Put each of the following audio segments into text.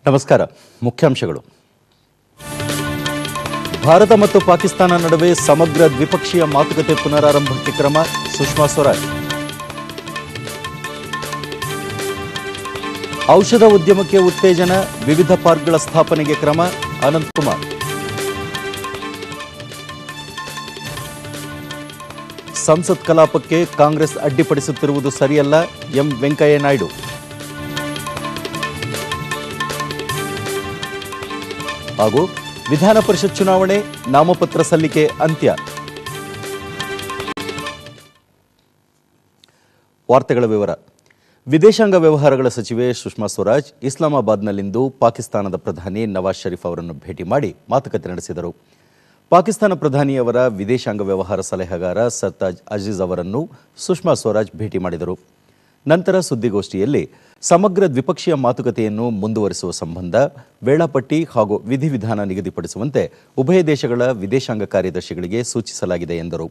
ನಮಸ್ಕಾರ ಮುಖ್ಯಾಂಶಗಳು ಭಾರತ ಮತ್ತು ಪಾಕಿಸ್ತಾನ ನಡುವೆ ಸಮಗ್ರ ದ್ವಿಪಕ್ಷೀಯ ಮಾತುಕತೆ ಪುನರಾರಂಭಕ್ಕೆ ಕ್ರಮ ಸುಷ್ಮಾ ಸ್ವರಾಜ್ ಔಷಧ ಉದ್ಯಮಕ್ಕೆ ಉತ್ತೇಜನ ವಿವಿಧ ಪಾರ್ಕ್ಗಳ ಸ್ಥಾಪನೆಗೆ ಕ್ರಮ ಅನಂತಕುಮಾರ್ ಸಂಸತ್ ಕಲಾಪಕ್ಕೆ ಕಾಂಗ್ರೆಸ್ ಅಡ್ಡಿಪಡಿಸುತ್ತಿರುವುದು ಸರಿಯಲ್ಲ ಎಂ ವೆಂಕಯ್ಯ ನಾಯ್ಡು ಹಾಗೂ ವಿಧಾನ ಪರಿಷತ್ ಚುನಾವಣೆ ನಾಮಪತ್ರ ಸಲ್ಲಿಕೆ ಅಂತ್ಯ ವಾರ್ತೆಗಳ ವಿವರ ವಿದೇಶಾಂಗ ವ್ಯವಹಾರಗಳ ಸಚಿವೆ ಸುಷ್ಮಾ ಸ್ವರಾಜ್ ಇಸ್ಲಾಮಾಬಾದ್ನಲ್ಲಿಂದು ಪಾಕಿಸ್ತಾನದ ಪ್ರಧಾನಿ ನವಾಜ್ ಶರೀಫ್ ಅವರನ್ನು ಭೇಟಿ ಮಾಡಿ ಮಾತುಕತೆ ನಡೆಸಿದರು ಪಾಕಿಸ್ತಾನ ಪ್ರಧಾನಿಯವರ ವಿದೇಶಾಂಗ ವ್ಯವಹಾರ ಸಲಹೆಗಾರ ಸರ್ತಾಜ್ ಅಜೀಜ್ ಅವರನ್ನು ಸುಷ್ಮಾ ಸ್ವರಾಜ್ ಭೇಟಿ ಮಾಡಿದರು ನಂತರ ಸುದ್ದಿಗೋಷ್ಠಿಯಲ್ಲಿ ಸಮಗ್ರ ದ್ವಿಪಕ್ಷೀಯ ಮಾತುಕತೆಯನ್ನು ಮುಂದುವರಿಸುವ ಸಂಬಂಧ ವೇಳಾಪಟ್ಟಿ ಹಾಗೂ ವಿಧಿವಿಧಾನ ನಿಗದಿಪಡಿಸುವಂತೆ ಉಭಯ ದೇಶಗಳ ವಿದೇಶಾಂಗ ಕಾರ್ಯದರ್ಶಿಗಳಿಗೆ ಸೂಚಿಸಲಾಗಿದೆ ಎಂದರು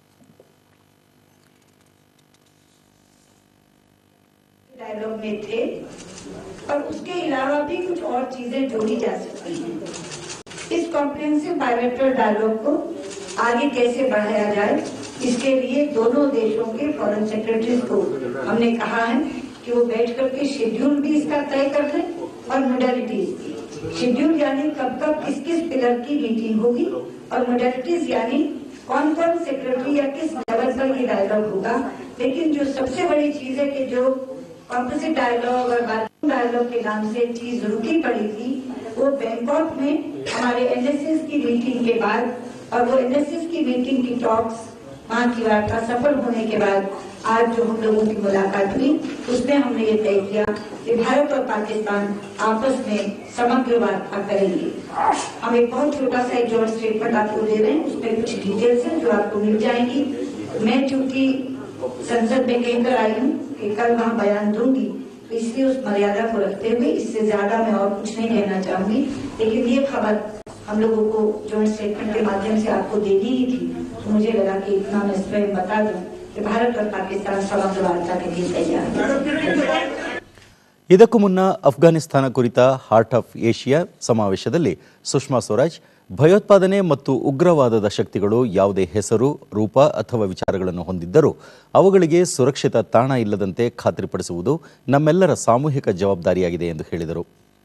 डायलॉग में थे और उसके अलावा भी कुछ और चीजें जोड़ी जा सकती हैं इस कॉम्प्रिहेंसिव बायोलेटरल डायलॉग को आगे कैसे बढ़ाया जाए इसके लिए दोनों देशों के फॉरेन सेक्रेटरीज को हमने कहा है कि वो बैठ करके शेड्यूल भी इसका तय कर दें और मोडेलिटीज भी शेड्यूल यानी कब कब किस किस पिलर की मीटिंग होगी और मोडेलिटीज यानी कौन कौन सेक्रेटरी या किस लेवल पर ये डायलॉग होगा लेकिन जो सबसे बड़ी चीज है कि जो कॉम्पोजिट डायलॉग और बार्गेनिंग डायलॉग के नाम से एक चीज रुकी पड़ी थी वो बैंकॉक में हमारे एनएसएस की मीटिंग के बाद और वो एनएसएस की मीटिंग की टॉक्स वहाँ की वार्ता सफल होने के बाद आज जो हम लोगों की मुलाकात हुई उसमें हमने ये तय किया कि भारत और पाकिस्तान आपस में समग्र वार्ता करेंगे हम एक बहुत छोटा सा एक जॉइंट स्टेटमेंट आपको दे रहे हैं उसमें कुछ डिटेल्स हैं जो आपको मिल जाएंगी मैं चूंकि संसद में कहकर आई हूँ कि कल वहाँ बयान दूंगी तो इसलिए उस मर्यादा को रखते हुए इससे ज्यादा मैं और कुछ नहीं कहना चाहूंगी लेकिन ये खबर हम लोगों को जॉइंट स्टेटमेंट के माध्यम से आपको देनी ही थी तो मुझे लगा कि इतना मैं स्वयं बता दूं कि भारत और पाकिस्तान समग्र वार्ता के लिए तैयार है ಇದಕ್ಕೂ ಮುನ್ನ ಅಫ್ಘಾನಿಸ್ತಾನ ಕುರಿತ ಹಾರ್ಟ್ ಆಫ್ ಏಷ್ಯಾ ಸಮಾವೇಶದಲ್ಲಿ ಸುಷ್ಮಾ ಸ್ವರಾಜ್ ಭಯೋತ್ಪಾದನೆ ಮತ್ತು ಉಗ್ರವಾದದ ಶಕ್ತಿಗಳು ಯಾವುದೇ ಹೆಸರು ರೂಪ ಅಥವಾ ವಿಚಾರಗಳನ್ನು ಹೊಂದಿದ್ದರೂ ಅವುಗಳಿಗೆ ಸುರಕ್ಷಿತ ತಾಣ ಇಲ್ಲದಂತೆ ಖಾತ್ರಿಪಡಿಸುವುದು ನಮ್ಮೆಲ್ಲರ ಸಾಮೂಹಿಕ ಜವಾಬ್ದಾರಿಯಾಗಿದೆ ಎಂದು ಹೇಳಿದರು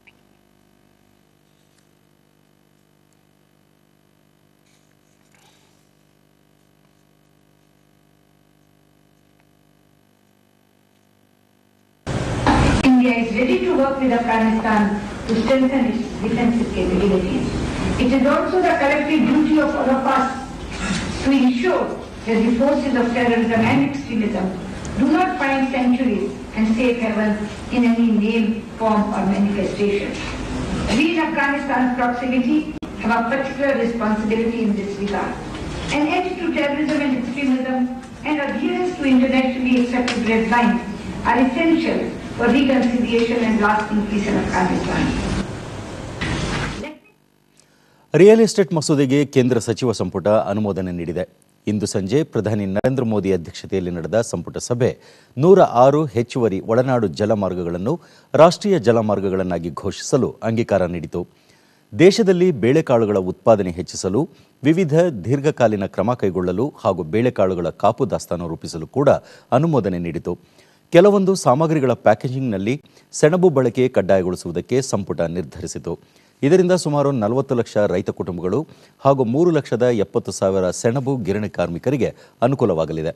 India is ready to work with Afghanistan to strengthen its defensive capabilities. It is also the collective duty of all of us to ensure that the forces of terrorism and extremism do not find sanctuaries and safe haven in any name, form or manifestation. We in Afghanistan's proximity have a particular responsibility in this regard. An end to terrorism and extremism and adherence to internationally accepted red lines are essential for reconciliation and lasting peace in Afghanistan. Real estate ಮಸೂದೆಗೆ ಕೇಂದ್ರ ಸಚಿವ ಸಂಪುಟ ಅನುಮೋದನೆ ನೀಡಿದೆ ಇಂದು ಸಂಜೆ ಪ್ರಧಾನಿ ನರೇಂದ್ರ ಮೋದಿ ಅಧ್ಯಕ್ಷತೆಯಲ್ಲಿ ನಡೆದ ಸಂಪುಟ ಸಭೆ ನೂರ ಆರು ಹೆಚ್ಚುವರಿ ಒಳನಾಡು ಜಲಮಾರ್ಗಗಳನ್ನು ರಾಷ್ಟ್ರೀಯ ಜಲಮಾರ್ಗಗಳನ್ನಾಗಿ ಘೋಷಿಸಲು ಅಂಗೀಕಾರ ನೀಡಿತು ದೇಶದಲ್ಲಿ ಬೇಳೆಕಾಳುಗಳ ಉತ್ಪಾದನೆ ಹೆಚ್ಚಿಸಲು ವಿವಿಧ ದೀರ್ಘಕಾಲೀನ ಕ್ರಮ ಕೈಗೊಳ್ಳಲು ಹಾಗೂ ಬೇಳೆಕಾಳುಗಳ ಕಾಪು ದಾಸ್ತಾನು ರೂಪಿಸಲು ಕೂಡ ಅನುಮೋದನೆ ನೀಡಿತು ಕೆಲವೊಂದು ಸಾಮಗ್ರಿಗಳ ಪ್ಯಾಕೇಜಿಂಗ್ನಲ್ಲಿ ಸೆಣಬು ಬಳಕೆ ಕಡ್ಡಾಯಗೊಳಿಸುವುದಕ್ಕೆ ಸಂಪುಟ ನಿರ್ಧರಿಸಿತು ಇದರಿಂದ ಸುಮಾರು ನಲವತ್ತು ಲಕ್ಷ ರೈತ ಕುಟುಂಬಗಳು ಹಾಗೂ ಮೂರು ಲಕ್ಷದ ಎಪ್ಪತ್ತು ಸಾವಿರ ಸೆಣಬು ಗಿರಣಿ ಕಾರ್ಮಿಕರಿಗೆ ಅನುಕೂಲವಾಗಲಿದೆ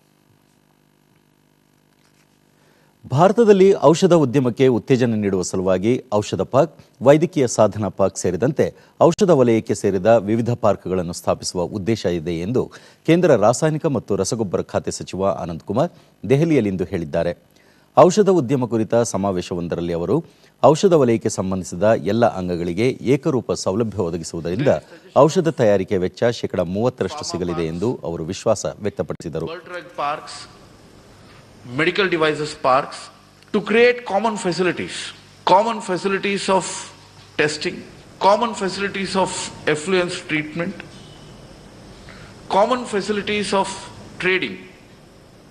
ಭಾರತದಲ್ಲಿ ಔಷಧ ಉದ್ಯಮಕ್ಕೆ ಉತ್ತೇಜನ ನೀಡುವ ಸಲುವಾಗಿ ಔಷಧ ಪಾರ್ಕ್ ವೈದ್ಯಕೀಯ ಸಾಧನ ಪಾರ್ಕ್ ಸೇರಿದಂತೆ ಔಷಧ ವಲಯಕ್ಕೆ ಸೇರಿದ ವಿವಿಧ ಪಾರ್ಕ್ಗಳನ್ನು ಸ್ಥಾಪಿಸುವ ಉದ್ದೇಶ ಇದೆ ಎಂದು ಕೇಂದ್ರ ರಾಸಾಯನಿಕ ಮತ್ತು ರಸಗೊಬ್ಬರ ಖಾತೆ ಸಚಿವ ಆನಂದ್ ಕುಮಾರ್ ದೆಹಲಿಯಲ್ಲಿಂದು ಹೇಳಿದ್ದಾರೆ ಔಷಧ ಉದ್ಯಮ ಕುರಿತ ಸಮಾವೇಶವೊಂದರಲ್ಲಿ ಅವರು ಔಷಧ ವಲಯಕ್ಕೆ ಸಂಬಂಧಿಸಿದ ಎಲ್ಲ ಅಂಗಗಳಿಗೆ ಏಕರೂಪ ಸೌಲಭ್ಯ ಒದಗಿಸುವುದರಿಂದ ಔಷಧ ತಯಾರಿಕೆ ವೆಚ್ಚ ಶೇಕಡ ಮೂವತ್ತರಷ್ಟು ಸಿಗಲಿದೆ ಎಂದು ಅವರು ವಿಶ್ವಾಸ ವ್ಯಕ್ತಪಡಿಸಿದರು World Drug Parks, medical devices parks, to create common facilities, common facilities of testing, common facilities of effluence treatment, common facilities of trading.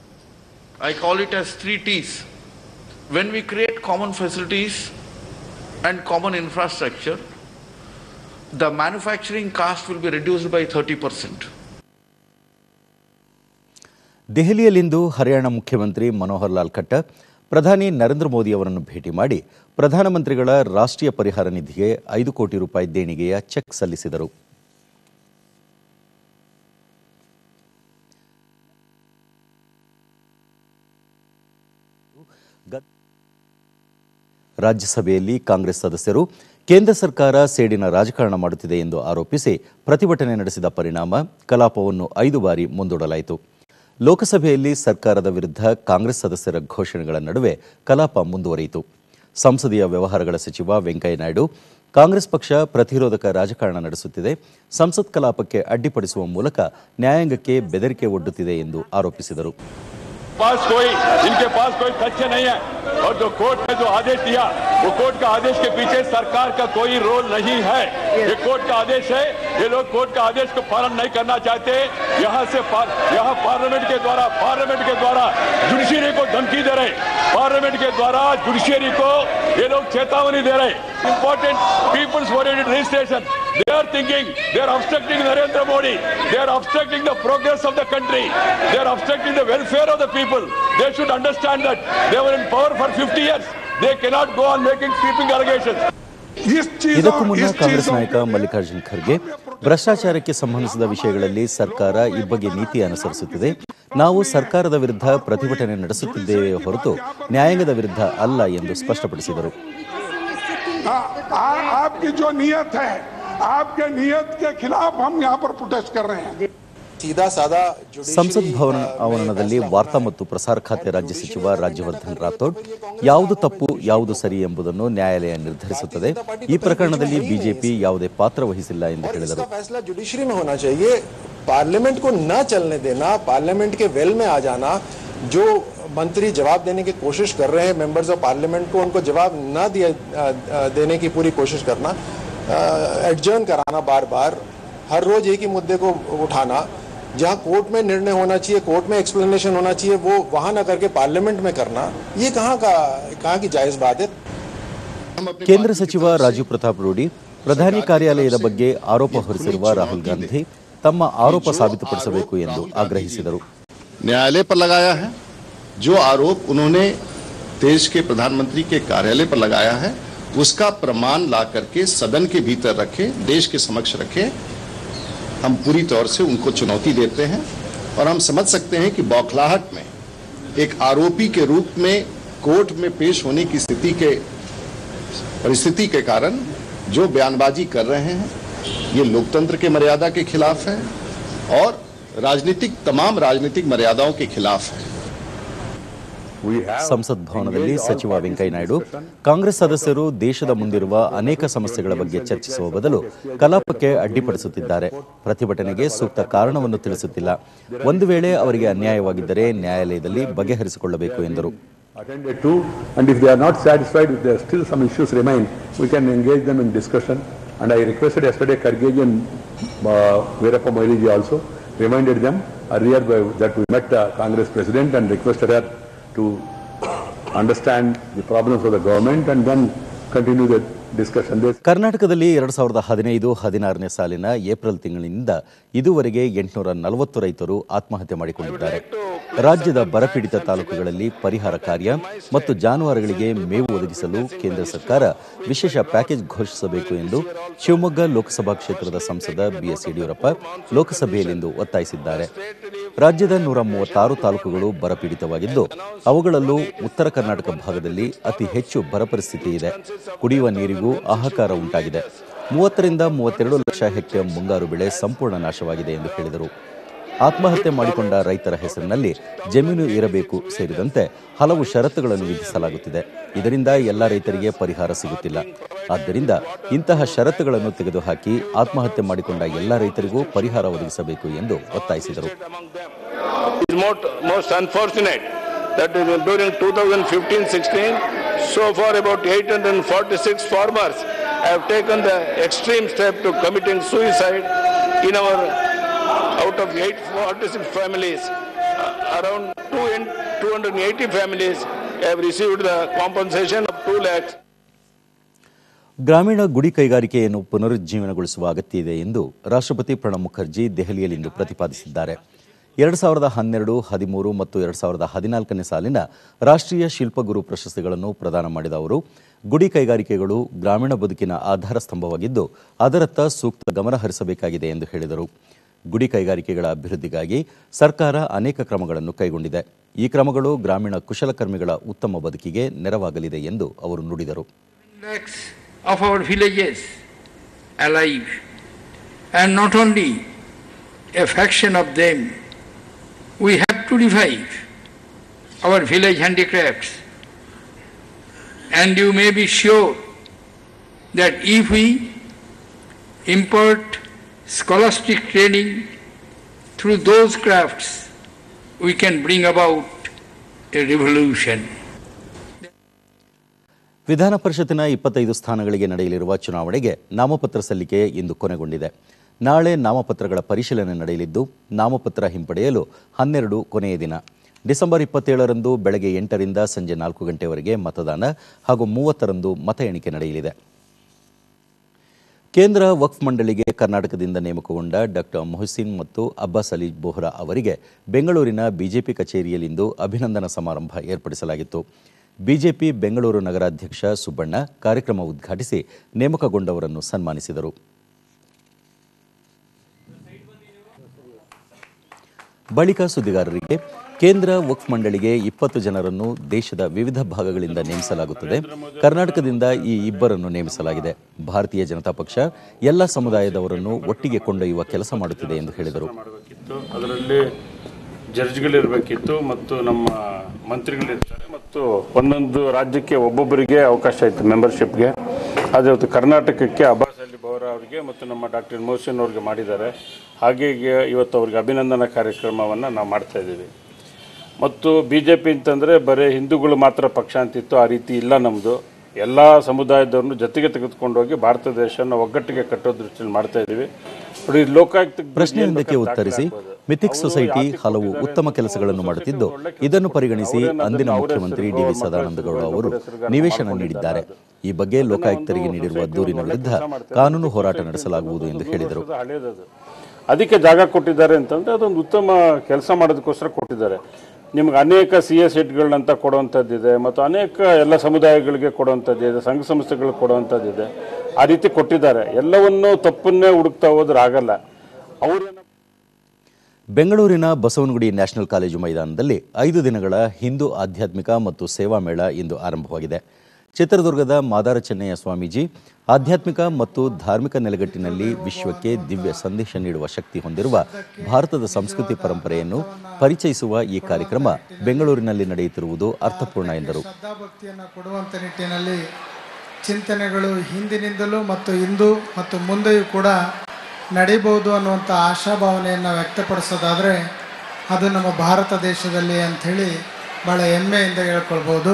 I call it as three T's. When we create common facilities, and common infrastructure, the manufacturing cost will be reduced by 30%. ದೆಹಲಿಯಲ್ಲಿಂದು ಹರಿಯಾಣ ಮುಖ್ಯಮಂತ್ರಿ ಮನೋಹರ್ ಲಾಲ್ ಖಟ್ಟರ್ ಪ್ರಧಾನಿ ನರೇಂದ್ರ ಮೋದಿ ಅವರನ್ನು ಭೇಟಿ ಮಾಡಿ ಪ್ರಧಾನಮಂತ್ರಿಗಳ ರಾಷ್ಟ್ರೀಯ ಪರಿಹಾರ ನಿಧಿಗೆ ಐದು ಕೋಟಿ ರೂಪಾಯಿ ದೇಣಿಗೆಯ ಚೆಕ್ ಸಲ್ಲಿಸಿದರು ರಾಜ್ಯಸಭೆಯಲ್ಲಿ ಕಾಂಗ್ರೆಸ್ ಸದಸ್ಯರು ಕೇಂದ್ರ ಸರ್ಕಾರ ಸೇಡಿನ ರಾಜಕಾರಣ ಮಾಡುತ್ತಿದೆ ಎಂದು ಆರೋಪಿಸಿ ಪ್ರತಿಭಟನೆ ನಡೆಸಿದ ಪರಿಣಾಮ ಕಲಾಪವನ್ನು ಐದು ಬಾರಿ ಮುಂದೂಡಲಾಯಿತು ಲೋಕಸಭೆಯಲ್ಲಿ ಸರ್ಕಾರದ ವಿರುದ್ಧ ಕಾಂಗ್ರೆಸ್ ಸದಸ್ಯರ ಘೋಷಣೆಗಳ ನಡುವೆ ಕಲಾಪ ಮುಂದುವರಿಯಿತು ಸಂಸದೀಯ ವ್ಯವಹಾರಗಳ ಸಚಿವ ವೆಂಕಯ್ಯ ನಾಯ್ಡು ಕಾಂಗ್ರೆಸ್ ಪಕ್ಷ ಪ್ರತಿರೋಧಕ ರಾಜಕಾರಣ ನಡೆಸುತ್ತಿದೆ ಸಂಸತ್ ಕಲಾಪಕ್ಕೆ ಅಡ್ಡಿಪಡಿಸುವ ಮೂಲಕ ನ್ಯಾಯಾಂಗಕ್ಕೆ ಬೆದರಿಕೆ ಒಡ್ಡುತ್ತಿದೆ ಎಂದು ಆರೋಪಿಸಿದರು पास कोई इनके पास कोई तथ्य नहीं है और जो कोर्ट ने जो आदेश दिया वो कोर्ट का आदेश के पीछे सरकार का कोई रोल नहीं है ये कोर्ट का आदेश है ये लोग कोर्ट का आदेश को पालन नहीं करना चाहते यहाँ से पार, यहाँ पार्लियामेंट के द्वारा पार्लियामेंट के द्वारा जुडिशियरी को धमकी दे रहे पार्लियामेंट के द्वारा जुडिशियरी को ये लोग चेतावनी दे रहे important peoples oriented registration they are thinking they are obstructing Narendra Modi they are obstructing the progress of the country they are obstructing the welfare of the people they should understand that they were in power for 50 years they cannot go on making sweeping allegations इस चीजों ಇದಕ್ಕೂ ಮುನ್ನ इस ಕಾಂಗ್ರೆಸ್ चीजों ನಾಯಕ ಮಲ್ಲಿಕಾರ್ಜುನ್ ಖರ್ಗೆ ಭ್ರಷ್ಟಾಚಾರಕ್ಕೆ ಸಂಬಂಧಿಸಿದ ವಿಷಯಗಳಲ್ಲಿ ಸರ್ಕಾರ ಈ ಬಗ್ಗೆ ನೀತಿ ಅನುಸರಿಸುತ್ತಿದೆ ನಾವು ಸರ್ಕಾರದ ವಿರುದ್ಧ ಪ್ರತಿಭಟನೆ ನಡೆಸುತ್ತಿದ್ದೇವೆ ಹೊರತು ನ್ಯಾಯಾಂಗದ ವಿರುದ್ಧ ಅಲ್ಲ ಎಂದು ಸ್ಪಷ್ಟಪಡಿಸಿದರು आ- आ- आपकी जो नीयत है आपके नीयत के खिलाफ हम यहाँ पर प्रोटेस्ट कर रहे हैं सीधा साधा ಸಂಸತ್ ಭವನ ಆವರಣದಲ್ಲಿ ವಾರ್ತಾ ಮತ್ತು ಪ್ರಸಾರ ಖಾತೆ ರಾಜ್ಯ ಸಚಿವ ರಾಜ್ಯವರ್ಧನ್ ರಾಥೋಡ್ ಯಾವುದು ತಪ್ಪು ಯಾವುದು ಸರಿ ಎಂಬುದನ್ನು ನ್ಯಾಯಾಲಯ ನಿರ್ಧರಿಸುತ್ತದೆ ಈ ಪ್ರಕರಣದಲ್ಲಿ ಬಿಜೆಪಿ ಯಾವುದೇ ಪಾತ್ರ ವಹಿಸಿಲ್ಲ ಎಂದು और ಹೇಳಿದರು इसका फैसला जुडिशरी में होना चाहिए पार्लियामेंट को न चलने देना पार्लियामेंट के वेल में आ जाना जो मंत्री जवाब देने की कोशिश कर रहे हैं मेंबर्स ऑफ पार्लियामेंट को उनको जवाब न दिया अ, अ, देने की पूरी कोशिश करना एडजर्न कराना बार बार हर रोज एक ही मुद्दे को उठाना जहां कोर्ट में निर्णय होना चाहिए कोर्ट में एक्सप्लेनेशन होना चाहिए वो वहां न करके पार्लियामेंट में करना ये कहाँ का कहाँ की जायज बात है ಕೇಂದ್ರ ಸಚಿವ ರಾಜೀವ್ ಪ್ರತಾಪ್ ರೂಡಿ ಪ್ರಧಾನಿ ಕಾರ್ಯಾಲಯದ ಬಗ್ಗೆ ಆರೋಪ ಹೊರಿಸಿರುವ ರಾಹುಲ್ ಗಾಂಧಿ ತಮ್ಮ ಆರೋಪ ಸಾಬೀತುಪಡಿಸಬೇಕು ಎಂದು ಆಗ್ರಹಿಸಿದರು न्यायालय पर लगाया है जो आरोप उन्होंने देश के प्रधानमंत्री के कार्यालय पर लगाया है उसका प्रमाण ला करके सदन के भीतर रखे देश के समक्ष रखे हम पूरी तौर से उनको चुनौती देते हैं और हम समझ सकते हैं कि बौखलाहट में एक आरोपी के रूप में कोर्ट में पेश होने की स्थिति के परिस्थिति के कारण जो बयानबाजी कर रहे हैं ये लोकतंत्र के मर्यादा के खिलाफ है और राजनीतिक तमाम राजनीतिक मर्यादाओं के खिलाफ है ಸಂಸತ್ ಭವನದಲ್ಲಿ ಸಚಿವ ವೆಂಕಯ್ಯ ನಾಯ್ಡು ಕಾಂಗ್ರೆಸ್ ಸದಸ್ಯರು ದೇಶದ ಮುಂದಿರುವ ಅನೇಕ ಸಮಸ್ಯೆಗಳ ಬಗ್ಗೆ ಚರ್ಚಿಸುವ ಬದಲು ಕಲಾಪಕ್ಕೆ ಅಡ್ಡಿಪಡಿಸುತ್ತಿದ್ದಾರೆ ಪ್ರತಿಭಟನೆಗೆ ಸೂಕ್ತ ಕಾರಣವನ್ನು ತಿಳಿಸುತ್ತಿಲ್ಲ ಒಂದು ವೇಳೆ ಅವರಿಗೆ ಅನ್ಯಾಯವಾಗಿದ್ದರೆ ನ್ಯಾಯಾಲಯದಲ್ಲಿ ಬಗೆಹರಿಸಿಕೊಳ್ಳಬೇಕು ಎಂದರು attended to, and if they are not satisfied, if there are still some issues remain, we can engage them in discussion. And I requested yesterday Kargeji and uh, Veerappa Moiriji also, reminded them earlier by- that we met uh, Congress President and requested her to understand the problems of the government and then continue the discussion. There's ಕರ್ನಾಟಕದಲ್ಲಿ ಎರಡ್ ಸಾವಿರದ ಹದಿನೈದು ಹದಿನಾರನೇ ಸಾಲಿನ April ತಿಂಗಳಿನಿಂದ ಇದುವರೆಗೆ ಎಂಟುನೂರ ನಲವತ್ತು ರೈತರು ಆತ್ಮಹತ್ಯೆ ಮಾಡಿಕೊಂಡಿದ್ದಾರೆ ರಾಜ್ಯದ ಬರಪೀಡಿತ ತಾಲೂಕುಗಳಲ್ಲಿ ಪರಿಹಾರ ಕಾರ್ಯ ಮತ್ತು ಜಾನುವಾರುಗಳಿಗೆ ಮೇವು ಒದಗಿಸಲು ಕೇಂದ್ರ ಸರ್ಕಾರ ವಿಶೇಷ ಪ್ಯಾಕೇಜ್ ಘೋಷಿಸಬೇಕು ಎಂದು ಶಿವಮೊಗ್ಗ ಲೋಕಸಭಾ ಕ್ಷೇತ್ರದ ಸಂಸದ ಬಿಎಸ್ ಯಡಿಯೂರಪ್ಪ ಲೋಕಸಭೆಯಲ್ಲಿಂದು ಒತ್ತಾಯಿಸಿದ್ದಾರೆ ರಾಜ್ಯದ ನೂರ ಮೂವತ್ತಾರು ತಾಲೂಕುಗಳು ಬರಪೀಡಿತವಾಗಿದ್ದು ಅವುಗಳಲ್ಲೂ ಉತ್ತರ ಕರ್ನಾಟಕ ಭಾಗದಲ್ಲಿ ಅತಿ ಹೆಚ್ಚು ಬರ ಪರಿಸ್ಥಿತಿ ಇದೆ ಕುಡಿಯುವ ನೀರಿಗೂ ಹಾಹಾಕಾರ ಉಂಟಾಗಿದೆ ಮೂವತ್ತರಿಂದ ಮೂವತ್ತೆರಡು ಲಕ್ಷ ಹೆಕ್ಟೇರ್ ಮುಂಗಾರು ಬೆಳೆ ಸಂಪೂರ್ಣ ನಾಶವಾಗಿದೆ ಎಂದು ಹೇಳಿದರು ಆತ್ಮಹತ್ಯೆ ಮಾಡಿಕೊಂಡ ರೈತರ ಹೆಸರಿನಲ್ಲಿ ಜಮೀನು ಇರಬೇಕು ಸೇರಿದಂತೆ ಹಲವು ಷರತ್ತುಗಳನ್ನು ವಿಧಿಸಲಾಗುತ್ತಿದೆ ಇದರಿಂದ ಎಲ್ಲ ರೈತರಿಗೆ ಪರಿಹಾರ ಸಿಗುತ್ತಿಲ್ಲ ಆದ್ದರಿಂದ ಇಂತಹ ಷರತ್ತುಗಳನ್ನು ತೆಗೆದುಹಾಕಿ ಆತ್ಮಹತ್ಯೆ ಮಾಡಿಕೊಂಡ ಎಲ್ಲ ರೈತರಿಗೂ ಪರಿಹಾರ ಒದಗಿಸಬೇಕು ಎಂದು ಒತ್ತಾಯಿಸಿದರು is most, most unfortunate that is during 2015-16, so far about 846 farmers have taken the extreme step to committing suicide in our, out of 846 families, uh, around two in- 280 families have received the compensation of 2 lakhs. ಗ್ರಾಮೀಣ ಗುಡಿ ಕೈಗಾರಿಕೆಯನ್ನು ಪುನರುಜ್ಜೀವನಗೊಳಿಸುವ ಅಗತ್ಯ ಇದೆ ಎಂದು ರಾಷ್ಟ್ರಪತಿ ಪ್ರಣಬ್ ಮುಖರ್ಜಿ ದೆಹಲಿಯಲ್ಲಿಂದು ಪ್ರತಿಪಾದಿಸಿದ್ದಾರೆ ಎರಡು ಸಾವಿರದ ಹನ್ನೆರಡು ಹದಿಮೂರು ಮತ್ತು ಎರಡು ಸಾವಿರದ ಹದಿನಾಲ್ಕನೇ ಸಾಲಿನ ರಾಷ್ಟ್ರೀಯ ಶಿಲ್ಪಗುರು ಪ್ರಶಸ್ತಿಗಳನ್ನು ಪ್ರದಾನ ಮಾಡಿದ ಅವರು ಗುಡಿ ಕೈಗಾರಿಕೆಗಳು ಗ್ರಾಮೀಣ ಬದುಕಿನ ಆಧಾರ ಸ್ತಂಭವಾಗಿದ್ದು ಅದರತ್ತ ಸೂಕ್ತ ಗಮನ ಹರಿಸಬೇಕಾಗಿದೆ ಎಂದು ಹೇಳಿದರು ಗುಡಿ ಕೈಗಾರಿಕೆಗಳ ಅಭಿವೃದ್ಧಿಗಾಗಿ ಸರ್ಕಾರ ಅನೇಕ ಕ್ರಮಗಳನ್ನು ಕೈಗೊಂಡಿದೆ ಈ ಕ್ರಮಗಳು ಗ್ರಾಮೀಣ ಕುಶಲಕರ್ಮಿಗಳ ಉತ್ತಮ ಬದುಕಿಗೆ ನೆರವಾಗಲಿದೆ ಎಂದು ಅವರು ನುಡಿದರು lakhs of our villages alive, and not only a fraction of them. We have to revive our village handicrafts. And you may be sure that if we impart scholastic training through those crafts, we can bring about a revolution. ವಿಧಾನ ಪರಿಷತ್ತಿನ ಇಪ್ಪತ್ತೈದು ಸ್ಥಾನಗಳಿಗೆ ನಡೆಯಲಿರುವ ಚುನಾವಣೆಗೆ ನಾಮಪತ್ರ ಸಲ್ಲಿಕೆ ಇಂದು ಕೊನೆಗೊಂಡಿದೆ ನಾಳೆ ನಾಮಪತ್ರಗಳ ಪರಿಶೀಲನೆ ನಡೆಯಲಿದ್ದು ನಾಮಪತ್ರ ಹಿಂಪಡೆಯಲು ಹನ್ನೆರಡು ಕೊನೆಯ ದಿನ ಡಿಸೆಂಬರ್ ಇಪ್ಪತ್ತೇಳರಂದು ಬೆಳಗ್ಗೆ ಎಂಟರಿಂದ ಸಂಜೆ ನಾಲ್ಕು ಗಂಟೆವರೆಗೆ ಮತದಾನ ಹಾಗೂ ಮೂವತ್ತರಂದು ಮತ ಎಣಿಕೆ ನಡೆಯಲಿದೆ ಕೇಂದ್ರ ವಕ್ಫ್ ಮಂಡಳಿಗೆ ಕರ್ನಾಟಕದಿಂದ ನೇಮಕಗೊಂಡ ಡಾಕ್ಟರ್ ಮೊಹಸಿನ್ ಮತ್ತು ಅಬ್ಬಾಸ್ ಅಲಿ ಬೋಹ್ರಾ ಅವರಿಗೆ ಬೆಂಗಳೂರಿನ ಬಿಜೆಪಿ ಕಚೇರಿಯಲ್ಲಿಂದು ಅಭಿನಂದನಾ ಸಮಾರಂಭ ಏರ್ಪಡಿಸಲಾಗಿತ್ತು ಬಿಜೆಪಿ ಬೆಂಗಳೂರು ನಗರಾಧ್ಯಕ್ಷ ಸುಬ್ಬಣ್ಣ ಕಾರ್ಯಕ್ರಮ ಉದ್ಘಾಟಿಸಿ ನೇಮಕಗೊಂಡವರನ್ನು ಸನ್ಮಾನಿಸಿದರು ಬಳಿಕ ಸುದ್ದಿಗಾರರಿಗೆ ಕೇಂದ್ರ ವಕ್ಫ್ ಮಂಡಳಿಗೆ ಇಪ್ಪತ್ತು ಜನರನ್ನು ದೇಶದ ವಿವಿಧ ಭಾಗಗಳಿಂದ ನೇಮಿಸಲಾಗುತ್ತದೆ ಕರ್ನಾಟಕದಿಂದ ಈ ಇಬ್ಬರನ್ನು ನೇಮಿಸಲಾಗಿದೆ ಭಾರತೀಯ ಜನತಾ ಪಕ್ಷ ಎಲ್ಲ ಸಮುದಾಯದವರನ್ನು ಒಟ್ಟಿಗೆ ಕೊಂಡೊಯ್ಯುವ ಕೆಲಸ ಮಾಡುತ್ತಿದೆ ಎಂದು ಹೇಳಿದರು ಮಾಡಬೇಕಿತ್ತು ಅದರಲ್ಲಿ ಜಡ್ಜ್ಗಳಿರಬೇಕಿತ್ತು ಮತ್ತು ನಮ್ಮ ಮಂತ್ರಿಗಳಿರ್ತಾರೆ ಮತ್ತು ಒಂದೊಂದು ರಾಜ್ಯಕ್ಕೆ ಒಬ್ಬೊಬ್ಬರಿಗೆ ಅವಕಾಶ ಇತ್ತು ಮೆಂಬರ್ಶಿಪ್ಗೆ ಆದರೆ ಇವತ್ತು ಕರ್ನಾಟಕಕ್ಕೆ ಅಬ್ಬಾಸ್ ಅಲಿ ಬೋರಾ ಅವರಿಗೆ ಮತ್ತು ನಮ್ಮ ಡಾಕ್ಟರ್ ಮೋಹಸಿನ್ ಅವ್ರಿಗೆ ಮಾಡಿದ್ದಾರೆ ಹಾಗೆ ಇವತ್ತು ಅವ್ರಿಗೆ ಅಭಿನಂದನಾ ಕಾರ್ಯಕ್ರಮವನ್ನು ನಾವು ಮಾಡ್ತಾ ಇದ್ದೀವಿ ಮತ್ತು ಬಿ ಜೆ ಪಿ ಅಂತಂದರೆ ಬರೀ ಹಿಂದೂಗಳು ಮಾತ್ರ ಪಕ್ಷ ಅಂತಿತ್ತು ಆ ರೀತಿ ಇಲ್ಲ ನಮ್ಮದು ಎಲ್ಲ ಸಮುದಾಯದವ್ರನ್ನು ಜೊತೆಗೆ ತೆಗೆದುಕೊಂಡು ಹೋಗಿ ಭಾರತ ದೇಶನ ಒಗ್ಗಟ್ಟಿಗೆ ಕಟ್ಟೋ ದೃಷ್ಟಿಯಲ್ಲಿ ಮಾಡ್ತಾ ಇದ್ದೀವಿ ನೋಡಿ ಲೋಕಾಯುಕ್ತ ಪ್ರಶ್ನೆಯೊಂದಕ್ಕೆ ಉತ್ತರಿಸಿ ಮಿಥಿಕ್ಸ್ ಸೊಸೈಟಿ ಹಲವು ಉತ್ತಮ ಕೆಲಸಗಳನ್ನು ಮಾಡುತ್ತಿದ್ದು ಇದನ್ನು ಪರಿಗಣಿಸಿ ಅಂದಿನ ಮುಖ್ಯಮಂತ್ರಿ ಡಿ ವಿ ಸದಾನಂದಗೌಡ ಅವರು ನಿವೇಶನ ನೀಡಿದ್ದಾರೆ ಈ ಬಗ್ಗೆ ಲೋಕಾಯುಕ್ತರಿಗೆ ನೀಡಿರುವ ದೂರಿನ ವಿರುದ್ಧ ಕಾನೂನು ಹೋರಾಟ ನಡೆಸಲಾಗುವುದು ಎಂದು ಹೇಳಿದರು ಹಳೇದದು ಅದಕ್ಕೆ ಜಾಗ ಕೊಟ್ಟಿದ್ದಾರೆ ಅಂತಂದ್ರೆ ಅದೊಂದು ಉತ್ತಮ ಕೆಲಸ ಮಾಡೋದಕ್ಕೋಸ್ಕರ ಕೊಟ್ಟಿದ್ದಾರೆ ನಿಮ್ಗೆ ಅನೇಕ ಸಿ ಎಸ್ ಎಟ್ಗಳಂತ ಕೊಡುವಂಥದ್ದಿದೆ ಮತ್ತು ಅನೇಕ ಎಲ್ಲ ಸಮುದಾಯಗಳಿಗೆ ಕೊಡುವಂಥದ್ದಿದೆ ಸಂಘ ಸಂಸ್ಥೆಗಳಿಗೆ ಕೊಡುವಂಥದ್ದಿದೆ ಆ ರೀತಿ ಕೊಟ್ಟಿದ್ದಾರೆ ಎಲ್ಲವನ್ನೂ ತಪ್ಪನ್ನೇ ಹುಡುಕ್ತಾ ಹೋದ್ರೆ ಆಗಲ್ಲ ಅವರೇನ ಬೆಂಗಳೂರಿನ ಬಸವನಗುಡಿ ನ್ಯಾಷನಲ್ ಕಾಲೇಜು ಮೈದಾನದಲ್ಲಿ ಐದು ದಿನಗಳ ಹಿಂದೂ ಆಧ್ಯಾತ್ಮಿಕ ಮತ್ತು ಸೇವಾ ಮೇಳ ಇಂದು ಆರಂಭವಾಗಿದೆ ಚಿತ್ರದುರ್ಗದ ಮಾದಾರ ಚೆನ್ನಯ್ಯ ಸ್ವಾಮೀಜಿ ಆಧ್ಯಾತ್ಮಿಕ ಮತ್ತು ಧಾರ್ಮಿಕ ನೆಲೆಗಟ್ಟಿನಲ್ಲಿ ವಿಶ್ವಕ್ಕೆ ದಿವ್ಯ ಸಂದೇಶ ನೀಡುವ ಶಕ್ತಿ ಹೊಂದಿರುವ ಭಾರತದ ಸಂಸ್ಕೃತಿ ಪರಂಪರೆಯನ್ನು ಪರಿಚಯಿಸುವ ಈ ಕಾರ್ಯಕ್ರಮ ಬೆಂಗಳೂರಿನಲ್ಲಿ ನಡೆಯುತ್ತಿರುವುದು ಅರ್ಥಪೂರ್ಣ ಎಂದರು ಶ್ರದ್ಧಾಭಕ್ತಿಯನ್ನು ಕೊಡುವಂಥ ನಿಟ್ಟಿನಲ್ಲಿ ಚಿಂತನೆಗಳು ಹಿಂದಿನಿಂದಲೂ ಮತ್ತು ಇಂದು ಮತ್ತು ಮುಂದೆಯೂ ಕೂಡ ನಡೀಬಹುದು ಅನ್ನುವಂಥ ಆಶಾಭಾವನೆಯನ್ನು ವ್ಯಕ್ತಪಡಿಸೋದಾದರೆ ಅದು ನಮ್ಮ ಭಾರತ ದೇಶದಲ್ಲಿ ಅಂಥೇಳಿ ಭಾಳ ಹೆಮ್ಮೆಯಿಂದ ಹೇಳ್ಕೊಳ್ಬೋದು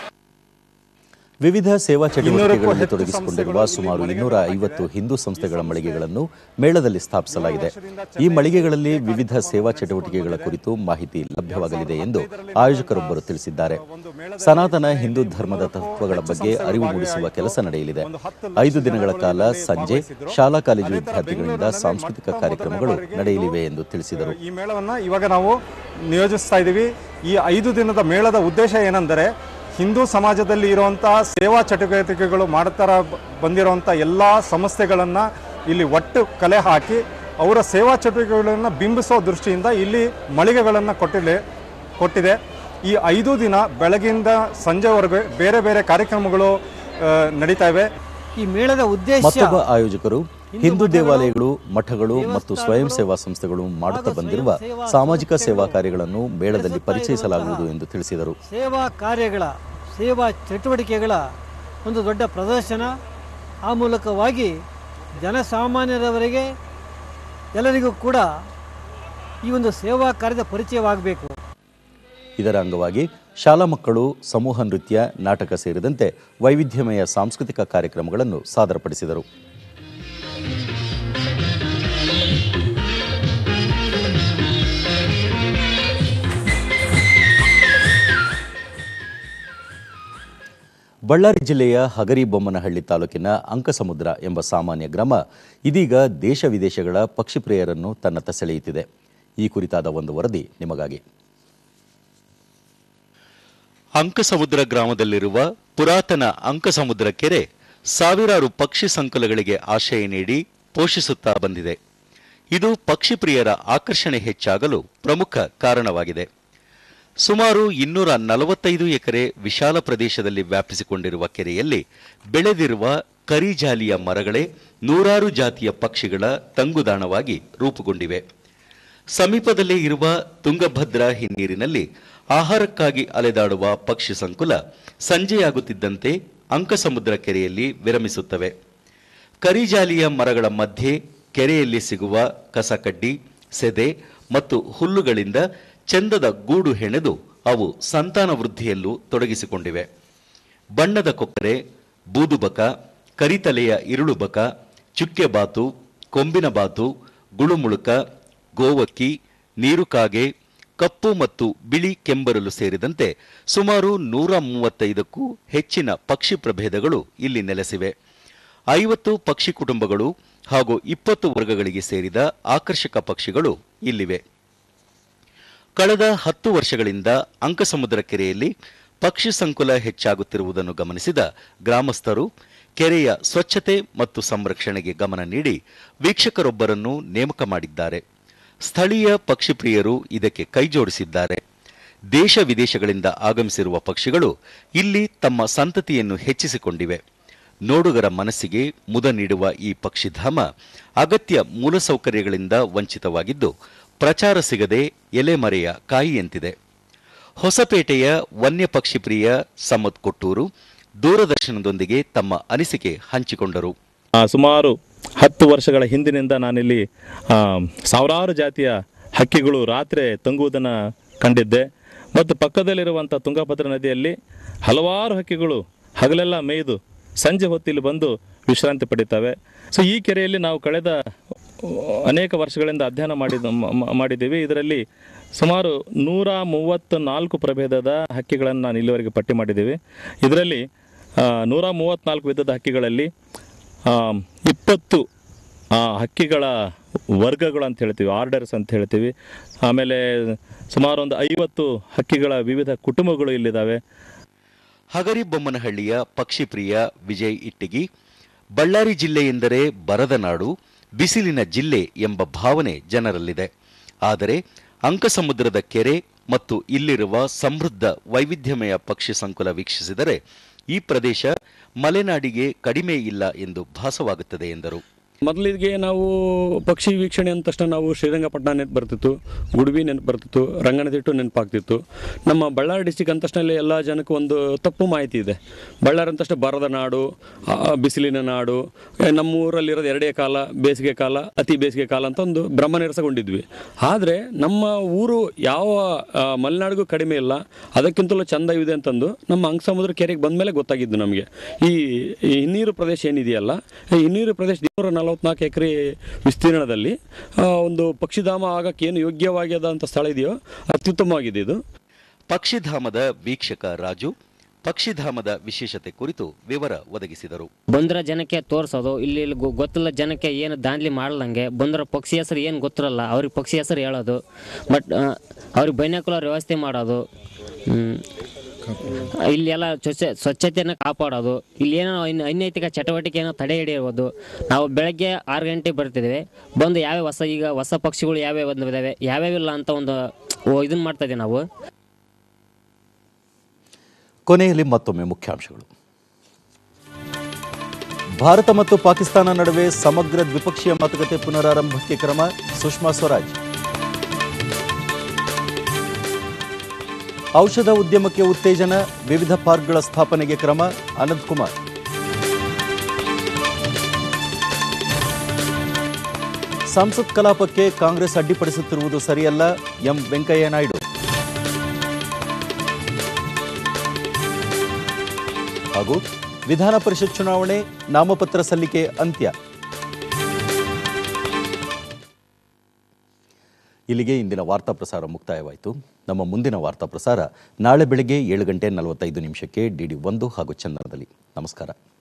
ವಿವಿಧ ಸೇವಾ ಚಟುವಟಿಕೆಗಳಲ್ಲಿ ತೊಡಗಿಸಿಕೊಂಡಿರುವ ಸುಮಾರು ಇನ್ನೂರ ಐವತ್ತು ಹಿಂದೂ ಸಂಸ್ಥೆಗಳ ಮಳಿಗೆಗಳನ್ನು ಮೇಳದಲ್ಲಿ ಸ್ಥಾಪಿಸಲಾಗಿದೆ ಈ ಮಳಿಗೆಗಳಲ್ಲಿ ವಿವಿಧ ಸೇವಾ ಚಟುವಟಿಕೆಗಳ ಕುರಿತು ಮಾಹಿತಿ ಲಭ್ಯವಾಗಲಿದೆ ಎಂದು ಆಯೋಜಕರೊಬ್ಬರು ತಿಳಿಸಿದ್ದಾರೆ ಸನಾತನ ಹಿಂದೂ ಧರ್ಮದ ತತ್ವಗಳ ಬಗ್ಗೆ ಅರಿವು ಮೂಡಿಸುವ ಕೆಲಸ ನಡೆಯಲಿದೆ ಐದು ದಿನಗಳ ಕಾಲ ಸಂಜೆ ಶಾಲಾ ಕಾಲೇಜು ವಿದ್ಯಾರ್ಥಿಗಳಿಂದ ಸಾಂಸ್ಕೃತಿಕ ಕಾರ್ಯಕ್ರಮಗಳು ನಡೆಯಲಿವೆ ಎಂದು ತಿಳಿಸಿದರು ಈ ಮೇಳವನ್ನು ಇವಾಗ ನಾವು ನಿಯೋಜಿಸ್ತಾ ಇದ್ದೀವಿ ಈ ಐದು ದಿನದ ಮೇಳದ ಉದ್ದೇಶ ಏನೆಂದರೆ ಹಿಂದೂ ಸಮಾಜದಲ್ಲಿ ಇರುವಂತಹ ಸೇವಾ ಚಟುವಟಿಕೆಗಳು ಮಾಡ್ತಾರ ಬಂದಿರುವಂಥ ಎಲ್ಲ ಸಂಸ್ಥೆಗಳನ್ನು ಇಲ್ಲಿ ಒಟ್ಟು ಕಲೆ ಹಾಕಿ ಅವರ ಸೇವಾ ಚಟುವಟಿಕೆಗಳನ್ನು ಬಿಂಬಿಸೋ ದೃಷ್ಟಿಯಿಂದ ಇಲ್ಲಿ ಮಳಿಗೆಗಳನ್ನು ಕೊಟ್ಟಿದೆ ಕೊಟ್ಟಿದೆ ಈ ಐದು ದಿನ ಬೆಳಗಿಂದ ಸಂಜೆವರೆಗೆ ಬೇರೆ ಬೇರೆ ಕಾರ್ಯಕ್ರಮಗಳು ಆ, ನಡೀತಾ ಇವೆ ಈ ಮೇಳದ ಉದ್ದೇಶ ಮತ್ತೊಬ್ಬ ಆಯೋಜಕರು ಹಿಂದೂ ದೇವಾಲಯಗಳು ಮಠಗಳು ಮತ್ತು ಸ್ವಯಂ ಸೇವಾ ಸಂಸ್ಥೆಗಳು ಮಾಡುತ್ತಾ ಬಂದಿರುವ ಸಾಮಾಜಿಕ ಸೇವಾ ಕಾರ್ಯಗಳನ್ನು ಮೇಳದಲ್ಲಿ ಪರಿಚಯಿಸಲಾಗುವುದು ಎಂದು ತಿಳಿಸಿದರು ಸೇವಾ ಕಾರ್ಯಗಳ ಸೇವಾ ಚಟುವಟಿಕೆಗಳ ಒಂದು ದೊಡ್ಡ ಪ್ರದರ್ಶನ ಆ ಮೂಲಕವಾಗಿ ಜನಸಾಮಾನ್ಯರವರೆಗೆ ಎಲ್ಲರಿಗೂ ಕೂಡ ಈ ಒಂದು ಸೇವಾ ಕಾರ್ಯದ ಪರಿಚಯವಾಗಬೇಕು ಇದರ ಅಂಗವಾಗಿ ಶಾಲಾ ಮಕ್ಕಳು ಸಮೂಹ ನೃತ್ಯ ನಾಟಕ ಸೇರಿದಂತೆ ವೈವಿಧ್ಯಮಯ ಸಾಂಸ್ಕೃತಿಕ ಕಾರ್ಯಕ್ರಮಗಳನ್ನು ಸಾದರಪಡಿಸಿದರು ಬಳ್ಳಾರಿ ಜಿಲ್ಲೆಯ ಹಗರಿಬೊಮ್ಮನಹಳ್ಳಿ ತಾಲೂಕಿನ ಅಂಕಸಮುದ್ರ ಎಂಬ ಸಾಮಾನ್ಯ ಗ್ರಾಮ ಇದೀಗ ದೇಶ ವಿದೇಶಗಳ ಪಕ್ಷಿಪ್ರಿಯರನ್ನು ತನ್ನತ್ತ ಸೆಳೆಯುತ್ತಿದೆ ಈ ಕುರಿತಾದ ಒಂದು ವರದಿ ನಿಮಗಾಗಿ ಅಂಕಸಮುದ್ರ ಗ್ರಾಮದಲ್ಲಿರುವ ಪುರಾತನ ಅಂಕಸಮುದ್ರ ಕೆರೆ ಸಾವಿರಾರು ಪಕ್ಷಿ ಸಂಕುಲಗಳಿಗೆ ಆಶ್ರಯ ನೀಡಿ ಪೋಷಿಸುತ್ತಾ ಬಂದಿದೆ ಇದು ಪಕ್ಷಿಪ್ರಿಯರ ಆಕರ್ಷಣೆ ಹೆಚ್ಚಾಗಲು ಪ್ರಮುಖ ಕಾರಣವಾಗಿದೆ ಸುಮಾರು ಇನ್ನೂರ ನಲವತ್ತೈದು ಎಕರೆ ವಿಶಾಲ ಪ್ರದೇಶದಲ್ಲಿ ವ್ಯಾಪಿಸಿಕೊಂಡಿರುವ ಕೆರೆಯಲ್ಲಿ ಬೆಳೆದಿರುವ ಕರಿಜಾಲಿಯ ಮರಗಳೇ ನೂರಾರು ಜಾತಿಯ ಪಕ್ಷಿಗಳ ತಂಗುದಾಣವಾಗಿ ರೂಪುಗೊಂಡಿವೆ ಸಮೀಪದಲ್ಲೇ ಇರುವ ತುಂಗಭದ್ರಾ ಹಿನ್ನೀರಿನಲ್ಲಿ ಆಹಾರಕ್ಕಾಗಿ ಅಲೆದಾಡುವ ಪಕ್ಷಿ ಸಂಕುಲ ಸಂಜೆಯಾಗುತ್ತಿದ್ದಂತೆ ಅಂಕಸಮುದ್ರ ಕೆರೆಯಲ್ಲಿ ವಿರಮಿಸುತ್ತವೆ ಕರಿಜಾಲಿಯ ಮರಗಳ ಮಧ್ಯೆ ಕೆರೆಯಲ್ಲಿ ಸಿಗುವ ಕಸಕಡ್ಡಿ ಸೆದೆ ಮತ್ತು ಹುಲ್ಲುಗಳಿಂದ ಚಂದದ ಗೂಡು ಹೆಣೆದು ಅವು ಸಂತಾನ ವೃದ್ಧಿಯಲ್ಲೂ ತೊಡಗಿಸಿಕೊಂಡಿವೆ ಬಣ್ಣದ ಕೊಕ್ಕರೆ ಬೂದುಬಕ ಕರಿತಲೆಯ ಇರುಳುಬಕ ಚುಕ್ಕೆಬಾತು ಕೊಂಬಿನ ಬಾತು ಗುಳುಮುಳುಕ ಗೋವಕ್ಕಿ ನೀರುಕಾಗೆ ಕಪ್ಪು ಮತ್ತು ಬಿಳಿ ಕೆಂಬರಲು ಸೇರಿದಂತೆ ಸುಮಾರು ನೂರ ಮೂವತ್ತೈದಕ್ಕೂ ಹೆಚ್ಚಿನ ಪಕ್ಷಿ ಪ್ರಭೇದಗಳು ಇಲ್ಲಿ ನೆಲೆಸಿವೆ ಐವತ್ತು ಪಕ್ಷಿ ಕುಟುಂಬಗಳು ಹಾಗೂ ಇಪ್ಪತ್ತು ವರ್ಗಗಳಿಗೆ ಸೇರಿದ ಆಕರ್ಷಕ ಪಕ್ಷಿಗಳು ಇಲ್ಲಿವೆ ಕಳೆದ ಹತ್ತು ವರ್ಷಗಳಿಂದ ಅಂಕಸಮುದ್ರ ಕೆರೆಯಲ್ಲಿ ಪಕ್ಷಿ ಸಂಕುಲ ಹೆಚ್ಚಾಗುತ್ತಿರುವುದನ್ನು ಗಮನಿಸಿದ ಗ್ರಾಮಸ್ಥರು ಕೆರೆಯ ಸ್ವಚ್ಛತೆ ಮತ್ತು ಸಂರಕ್ಷಣೆಗೆ ಗಮನ ನೀಡಿ ವೀಕ್ಷಕರೊಬ್ಬರನ್ನು ನೇಮಕ ಮಾಡಿದ್ದಾರೆ ಸ್ಥಳೀಯ ಪಕ್ಷಿಪ್ರಿಯರು ಇದಕ್ಕೆ ಕೈಜೋಡಿಸಿದ್ದಾರೆ ದೇಶ ವಿದೇಶಗಳಿಂದ ಆಗಮಿಸಿರುವ ಪಕ್ಷಿಗಳು ಇಲ್ಲಿ ತಮ್ಮ ಸಂತತಿಯನ್ನು ಹೆಚ್ಚಿಸಿಕೊಂಡಿವೆ ನೋಡುಗರ ಮನಸ್ಸಿಗೆ ಮುದ ನೀಡುವ ಈ ಪಕ್ಷಿಧಾಮ ಅಗತ್ಯ ಮೂಲಸೌಕರ್ಯಗಳಿಂದ ವಂಚಿತವಾಗಿದ್ದು ಪ್ರಚಾರ ಸಿಗದೆ ಎಲೆಮರೆಯ ಕಾಯಿಯಂತಿದೆ ಹೊಸಪೇಟೆಯ ವನ್ಯ ಪಕ್ಷಿ ಪ್ರಿಯ ಸಮದ್ ಕೊಟ್ಟೂರು ದೂರದರ್ಶನದೊಂದಿಗೆ ತಮ್ಮ ಅನಿಸಿಕೆ ಹಂಚಿಕೊಂಡರು ಆ, ಸುಮಾರು ಹತ್ತು ವರ್ಷಗಳ ಹಿಂದಿನಿಂದ ನಾನಿಲ್ಲಿ ಆ, ಸಾವಿರಾರು ಜಾತಿಯ ಹಕ್ಕಿಗಳು ರಾತ್ರಿ ತಂಗುವುದನ್ನು ಕಂಡಿದ್ದೆ ಮತ್ತು ಪಕ್ಕದಲ್ಲಿರುವಂಥ ತುಂಗಭದ್ರಾ ನದಿಯಲ್ಲಿ ಹಲವಾರು ಹಕ್ಕಿಗಳು ಹಗಲೆಲ್ಲ ಮೇಯ್ದು ಸಂಜೆ ಹೊತ್ತಿಲ್ಲಿ ಬಂದು ವಿಶ್ರಾಂತಿ ಪಡಿತವೆ ಸೊ ಈ ಕೆರೆಯಲ್ಲಿ ನಾವು ಕಳೆದ ಆ, ಅನೇಕ ವರ್ಷಗಳಿಂದ ಅಧ್ಯಯನ ಮಾಡಿದ ಮ- ಮ- ಮಾಡಿದ್ದೀವಿ ಇದರಲ್ಲಿ ಸುಮಾರು ನೂರ ಮೂವತ್ತು ನಾಲ್ಕು ಪ್ರಭೇದದ ಹಕ್ಕಿಗಳನ್ನು ನಾನು ಇಲ್ಲಿವರೆಗೆ ಪಟ್ಟಿ ಮಾಡಿದ್ದೀವಿ ಇದರಲ್ಲಿ ಆ, ನೂರ ಮೂವತ್ತ್ನಾಲ್ಕು ವಿಧದ ಹಕ್ಕಿಗಳಲ್ಲಿ ಆ, ಇಪ್ಪತ್ತು ಆ, ಹಕ್ಕಿಗಳ ವರ್ಗಗಳು ಅಂತ ಹೇಳ್ತೀವಿ ಆರ್ಡರ್ಸ್ ಅಂತ ಹೇಳ್ತೀವಿ ಆಮೇಲೆ ಸುಮಾರು ಒಂದು ಐವತ್ತು ಹಕ್ಕಿಗಳ ವಿವಿಧ ಕುಟುಂಬಗಳು ಇಲ್ಲಿದ್ದಾವೆ ಹಗರಿಬೊಮ್ಮನಹಳ್ಳಿಯ ಪಕ್ಷಿಪ್ರಿಯ ವಿಜಯ್ ಇಟ್ಟಿಗಿ ಬಳ್ಳಾರಿ ಜಿಲ್ಲೆ ಎಂದರೆ ಬರದ ನಾಡು ಬಿಸಿಲಿನ ಜಿಲ್ಲೆ ಎಂಬ ಭಾವನೆ ಜನರಲ್ಲಿದೆ ಆದರೆ ಅಂಕಸಮುದ್ರದ ಕೆರೆ ಮತ್ತು ಇಲ್ಲಿರುವ ಸಮೃದ್ಧ ವೈವಿಧ್ಯಮಯ ಪಕ್ಷಿ ಸಂಕುಲ ವೀಕ್ಷಿಸಿದರೆ ಈ ಪ್ರದೇಶ ಮಲೆನಾಡಿಗೆ ಕಡಿಮೆ ಇಲ್ಲ ಎಂದು ಭಾಸವಾಗುತ್ತದೆ ಎಂದರು ಮೊದಲಿಗೆ ನಾವು ಪಕ್ಷಿ ವೀಕ್ಷಣೆ ಅಂದ ತಕ್ಷಣ ನಾವು ಶ್ರೀರಂಗಪಟ್ಟಣ ನೆನಪು ಬರ್ತಿತ್ತು ಗುಡುಬಿ ನೆನಪು ಬರ್ತಿತ್ತು ರಂಗನತಿಟ್ಟು ನೆನಪಾಗ್ತಿತ್ತು ನಮ್ಮ ಬಳ್ಳಾರಿ ಡಿಸ್ಟಿಕ್ ಅಂದ ತಕ್ಷಣ ಎಲ್ಲ ಜನಕ್ಕೆ ಒಂದು ತಪ್ಪು ಮಾಹಿತಿ ಇದೆ ಬಳ್ಳಾರಿ ಅಂದ ತಕ್ಷಣ ಬರದ ನಾಡು ಆ, ಬಿಸಿಲಿನ ನಾಡು ಏ, ನಮ್ಮ ಊರಲ್ಲಿರೋದು ಎರಡೇ ಕಾಲ ಬೇಸಿಗೆ ಕಾಲ ಅತಿ ಬೇಸಿಗೆ ಕಾಲ ಅಂತ ಒಂದು ಭ್ರಮ ನಿರಸಗೊಂಡಿದ್ವಿ ಆದರೆ ನಮ್ಮ ಊರು ಯಾವ ಆ, ಮಲೆನಾಡಿಗೂ ಕಡಿಮೆ ಇಲ್ಲ ಅದಕ್ಕಿಂತಲೂ ಚಂದ ಇದೆ ಅಂತಂದು ನಮ್ಮ ಅಂಕಸಮುದ್ರ ಕೆರೆಗೆ ಬಂದಮೇಲೆ ಗೊತ್ತಾಗಿದ್ದು ನಮಗೆ ಈ ಈ ಹಿನ್ನೀರು ಪ್ರದೇಶ ಏನಿದೆಯಲ್ಲ ಈ ಹಿನ್ನೀರು ಪ್ರದೇಶ ಇನ್ನೂರ ನಲವತ್ನಾಲ್ಕು ಎಕರೆ ವಿಸ್ತೀರ್ಣದಲ್ಲಿ ಆ, ಒಂದು ಪಕ್ಷಿಧಾಮ ಆಗಕ್ಕೆ ಏನು ಯೋಗ್ಯವಾಗ್ಯದಂಥ ಸ್ಥಳ ಇದೆಯೋ ಅತ್ಯುತ್ತಮವಾಗಿದೆ ಇದು ಪಕ್ಷಿಧಾಮದ ವೀಕ್ಷಕ ರಾಜು ಪಕ್ಷಿಧಾಮದ ವಿಶೇಷತೆ ಕುರಿತು ವಿವರ ಒದಗಿಸಿದರು ಬಂದ್ರ ಜನಕ್ಕೆ ತೋರಿಸೋದು ಇಲ್ಲಿ ಇಲ್ಲಿ ಗೊ- ಗೊತ್ತಿಲ್ಲ ಜನಕ್ಕೆ ಏನು ದಾಂಧಲಿ ಮಾಡ್ಲಂಗೆ ಬಂದ್ರ ಪಕ್ಷಿ ಹೆಸರು ಏನು ಗೊತ್ತಿರಲ್ಲ ಅವ್ರಿಗೆ ಪಕ್ಷಿ ಹೆಸರು ಹೇಳೋದು ಬಟ್ ಅವ್ರಿಗೆ ಬೈನಾಕುಲರ್ ವ್ಯವಸ್ಥೆ ಮಾಡೋದು ಹ್ಮ್. ಇಲ್ಲಿ ಎಲ್ಲ ಸ್ವಚ್ಛ ಸ್ವಚ್ಛತೆಯನ್ನು ಕಾಪಾಡೋದು ಇಲ್ಲಿ ಏನೋ ಇನ್ನು ಅನೈತಿಕ ಚಟುವಟಿಕೆ ಏನೋ ತಡೆ ಹಿಡಿಯೋದು ನಾವು ಬೆಳಗ್ಗೆ ಆರು ಗಂಟೆಗೆ ಬರ್ತಿದ್ದೇವೆ ಬಂದು ಯಾವ್ಯಾವ ಹೊಸ ಈಗ ಹೊಸ ಪಕ್ಷಿಗಳು ಯಾವ್ಯಾವ ಬಂದಿದ್ದಾವೆ ಯಾವ್ಯಾವಿಲ್ಲ ಅಂತ ಒಂದು ಓ ಇದನ್ನ ಮಾಡ್ತಾ ಇದೀವಿ ನಾವು ಕೊನೆಯಲ್ಲಿ ಮತ್ತೊಮ್ಮೆ ಮುಖ್ಯಾಂಶಗಳು ಭಾರತ ಮತ್ತು ಪಾಕಿಸ್ತಾನ ನಡುವೆ ಸಮಗ್ರ ದ್ವಿಪಕ್ಷೀಯ ಮಾತುಕತೆ ಪುನರಾರಂಭಕ್ಕೆ ಕ್ರಮ ಸುಷ್ಮಾ ಸ್ವರಾಜ್ ಔಷಧ ಉದ್ಯಮಕ್ಕೆ ಉತ್ತೇಜನ ವಿವಿಧ ಪಾರ್ಕ್ಗಳ ಸ್ಥಾಪನೆಗೆ ಕ್ರಮ ಅನಂತ್ ಕುಮಾರ್ ಸಂಸತ್ ಕಲಾಪಕ್ಕೆ ಕಾಂಗ್ರೆಸ್ ಅಡ್ಡಿಪಡಿಸುತ್ತಿರುವುದು ಸರಿಯಲ್ಲ ಎಂ ವೆಂಕಯ್ಯ ನಾಯ್ಡು ಹಾಗೂ ವಿಧಾನ ಪರಿಷತ್ ಚುನಾವಣೆ ನಾಮಪತ್ರ ಸಲ್ಲಿಕೆ ಅಂತ್ಯ ಇಲ್ಲಿಗೆ ಇಂದಿನ ವಾರ್ತಾ ಪ್ರಸಾರ ಮುಕ್ತಾಯವಾಯಿತು ನಮ್ಮ ಮುಂದಿನ ವಾರ್ತಾ ಪ್ರಸಾರ ನಾಳೆ ಬೆಳಗ್ಗೆ ಏಳು ಗಂಟೆ ನಲವತ್ತೈದು ನಿಮಿಷಕ್ಕೆ ಡಿ ಡಿ ಒಂದು ಹಾಗೂ ಚಂದನದಲ್ಲಿ ನಮಸ್ಕಾರ